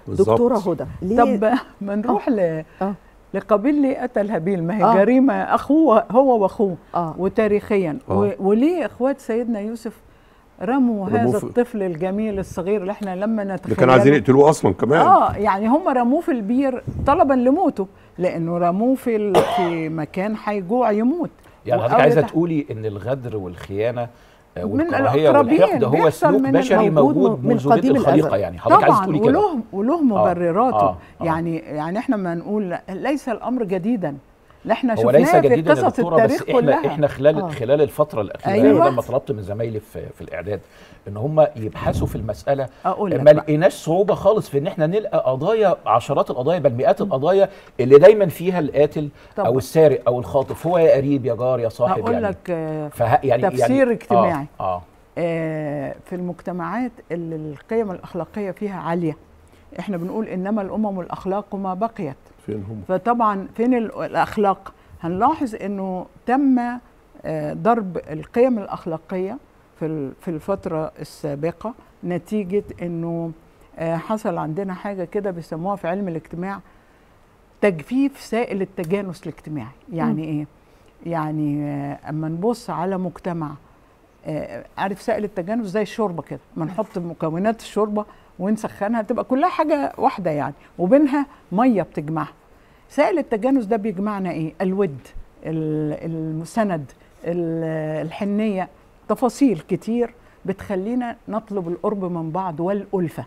بالظبط. دكتوره هدى ليه طب ما نروح ل آه. لقبيل لي قتل هابيل ما هي آه. جريمه اخوه هو واخوه اه وتاريخيا آه. و- وليه اخوات سيدنا يوسف رموا رموه هذا في- الطفل الجميل الصغير اللي احنا لما ده نتخيل كانوا عايزين يقتلوه اصلا كمان اه يعني هم رموه في البير طلبا لموته لانه رموه في ال- في مكان هيجوع يموت يعني حضرتك أو عايزه يتح- تقولي ان الغدر والخيانه آه، من والكراهيه الأقربين والحقد هو بيحصل سلوك من بشري الموجود موجود من منذ بدء قديم الخليقه الأزل. يعني حضرتك عايزه طبعا تقولي كده وله وله مبرراته آه، آه. يعني يعني احنا ما نقول لا- ليس الامر جديدا لا احنا هو ليس شفناه في جديدا يا قصص دكتوره بس التاريخ احنا كلها احنا خلال آه. خلال الفتره الاخيره أيوة. أيوة. لما طلبت من زمايلي في في الاعداد ان هم يبحثوا في المساله اقول لك ما بقى. لقيناش صعوبه خالص في ان احنا نلقى قضايا عشرات القضايا بل مئات القضايا اللي دايما فيها القاتل طبعا. او السارق او الخاطف هو يا قريب يا جار يا صاحب هقول يعني لك آه، فه يعني تفسير يعني اجتماعي. اه, آه. آه، في المجتمعات اللي القيم الاخلاقيه فيها عاليه احنا بنقول انما الامم الاخلاق ما بقيت فين هم فطبعا فين ال- الاخلاق هنلاحظ انه تم آه، ضرب القيم الاخلاقيه في ال- في الفتره السابقه نتيجه انه آه، حصل عندنا حاجه كده بيسموها في علم الاجتماع تجفيف سائل التجانس الاجتماعي يعني ايه يعني آه، اما نبص على مجتمع آه، عارف سائل التجانس زي الشوربه كده ما نحط مكونات الشوربه ونسخنها تبقى كلها حاجه واحده يعني وبينها ميه بتجمعها سائل التجانس ده بيجمعنا ايه الود ال- السند ال- الحنيه تفاصيل كتير بتخلينا نطلب القرب من بعض والالفه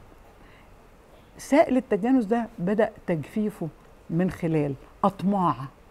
سائل التجانس ده بدا تجفيفه من خلال اطماع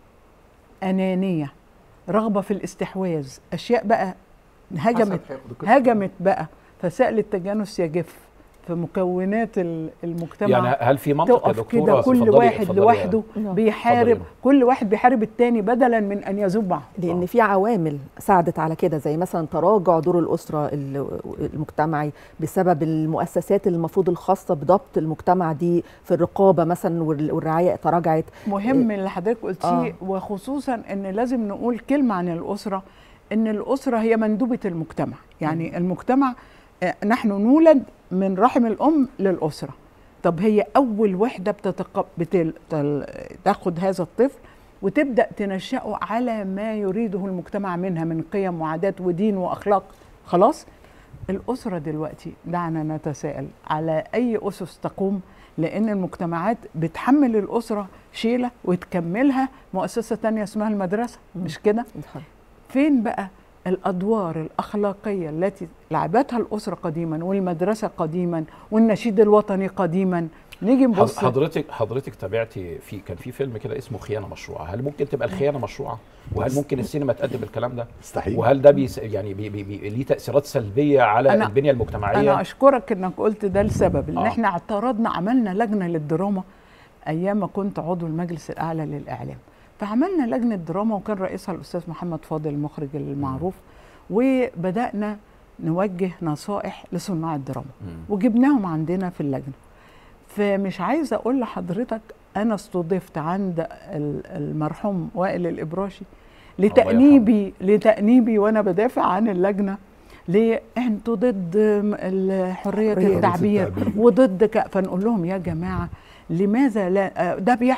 انانيه رغبه في الاستحواذ اشياء بقى هجمت هجمت بقى فسائل التجانس يجف في مكونات ال- المجتمع يعني هل في منطق يا تقف دكتوره كده كل اتفضلي- واحد اتفضلي يا- لوحده نعم. بيحارب اتفضلي. كل واحد بيحارب التاني بدلا من ان يذوب معه لان آه. في عوامل ساعدت على كده زي مثلا تراجع دور الاسره ال- المجتمعي بسبب المؤسسات اللي المفروض الخاصه بضبط المجتمع دي في الرقابه مثلا وال- والرعايه تراجعت مهم اللي حضرتك قلتيه آه. وخصوصا ان لازم نقول كلمه عن الاسره ان الاسره هي مندوبه المجتمع يعني المجتمع آه، نحن نولد من رحم الام للاسره طب هي اول وحده بتتق... بتل... تل... تاخد هذا الطفل وتبدا تنشئه على ما يريده المجتمع منها من قيم وعادات ودين واخلاق خلاص الاسره دلوقتي دعنا نتساءل على اي اسس تقوم لان المجتمعات بتحمل الاسره شيله وتكملها مؤسسه تانية اسمها المدرسه مش كده فين بقى الادوار الاخلاقيه التي لعبتها الاسره قديما والمدرسه قديما والنشيد الوطني قديما نيجي نبص حض- حضرتك حضرتك تابعتي في كان في فيلم كده اسمه خيانه مشروعه هل ممكن تبقى الخيانه مشروعه وهل ممكن السينما تقدم الكلام ده مستحيل وهل ده بيس يعني بي بي بي ليه تاثيرات سلبيه على أنا- البنيه المجتمعيه انا اشكرك انك قلت ده السبب ان آه. احنا اعترضنا عملنا لجنه للدراما ايام ما كنت عضو المجلس الاعلى للاعلام فعملنا لجنه دراما وكان رئيسها الاستاذ محمد فاضل المخرج المعروف وبدانا نوجه نصائح لصناع الدراما مم. وجبناهم عندنا في اللجنه فمش عايزه اقول لحضرتك انا استضفت عند ال- المرحوم وائل الابراشي لتانيبي لتانيبي وانا بدافع عن اللجنه ليه انتوا ضد م- ال- حريه حرية التعبير التعبير. وضد ك... فنقول لهم يا جماعه لماذا لا آه، ده بيحصل